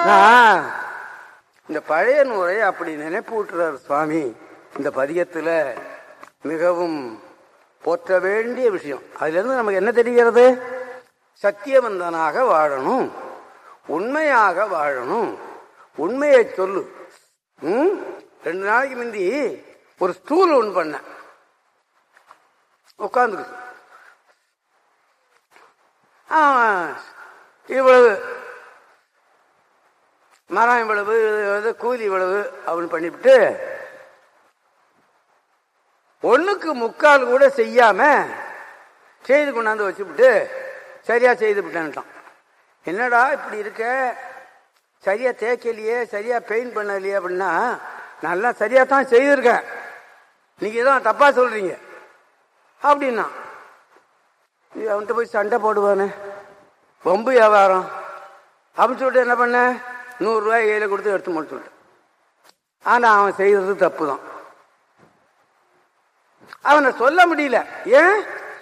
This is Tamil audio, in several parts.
நான் இந்த பழைய நூரை அப்படி நினைப்பூட்டுறார் சுவாமி இந்த பதியத்துல மிகவும் போற்ற வேண்டிய விஷயம் அதுல இருந்து நமக்கு என்ன தெரிகிறது சத்தியவந்தனாக வாழணும் உண்மையாக வாழணும் உண்மையை சொல்லு ம்? ரெண்டு நாளைக்கு முந்தி ஒரு ஸ்டூல் ஒன்று பண்ணேன் உட்காந்துருக்கு இவ்வளவு மரம் இவ்வளவு இது கூலி இவ்வளவு அப்படின்னு பண்ணிவிட்டு ஒண்ணுக்கு முக்கால் கூட செய்யாம செய்து கொண்டாந்து வச்சுவிட்டு சரியா செய்து விட்டேன்ட்டான் என்னடா இப்படி இருக்க சரியா தேய்க்கலையே சரியா பெயிண்ட் பண்ணலையே அப்படின்னா நல்லா சரியா தான் செய்திருக்கேன் நீங்க தான் தப்பா சொல்றீங்க அப்படின்னா இது அவன்கிட்ட போய் சண்டை போடுவானே ரொம்ப வியாபாரம் அப்படின்னு சொல்லிட்டு என்ன பண்ண நூறுரூவாய் கையில் கொடுத்து எடுத்து முடிச்சுட்டேன் ஆனால் அவன் செய்யறது தப்பு தான் அவனை சொல்ல முடியல ஏன்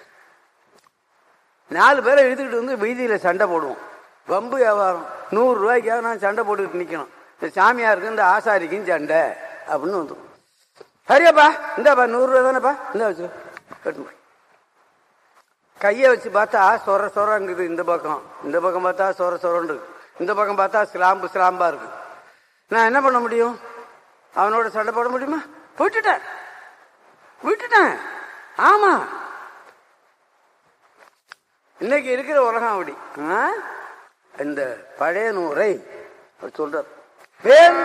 நாலு பேரை இழுத்துக்கிட்டு வந்து வீதியில் சண்டை போடுவோம் வம்பு வியாபாரம் நூறு ரூபாய்க்காக நான் சண்டை போட்டுக்கிட்டு நிற்கணும் இந்த சாமியாருக்கு இந்த ஆசாரிக்கும் சண்டை அப்படின்னு வந்துடும் சரியாப்பா இந்தாப்பா நூறுரூவா தானேப்பா இந்த வச்சு கட்டு கையை வச்சு பார்த்தா சொர சொரங்குது இந்த பக்கம் இந்த பக்கம் பார்த்தா சொர சொரன்னு இருக்கு இந்த பக்கம் பார்த்தா ஸ்லாம்பு ஸ்லாம்பா இருக்கு நான் என்ன பண்ண முடியும் அவனோட சண்டை போட முடியுமா விட்டுட்டேன் விட்டுட்டேன் ஆமா இன்னைக்கு இருக்கிற உலகம் அப்படி ஆ? இந்த பழைய நூரை அவர் சொல்றார் வேறு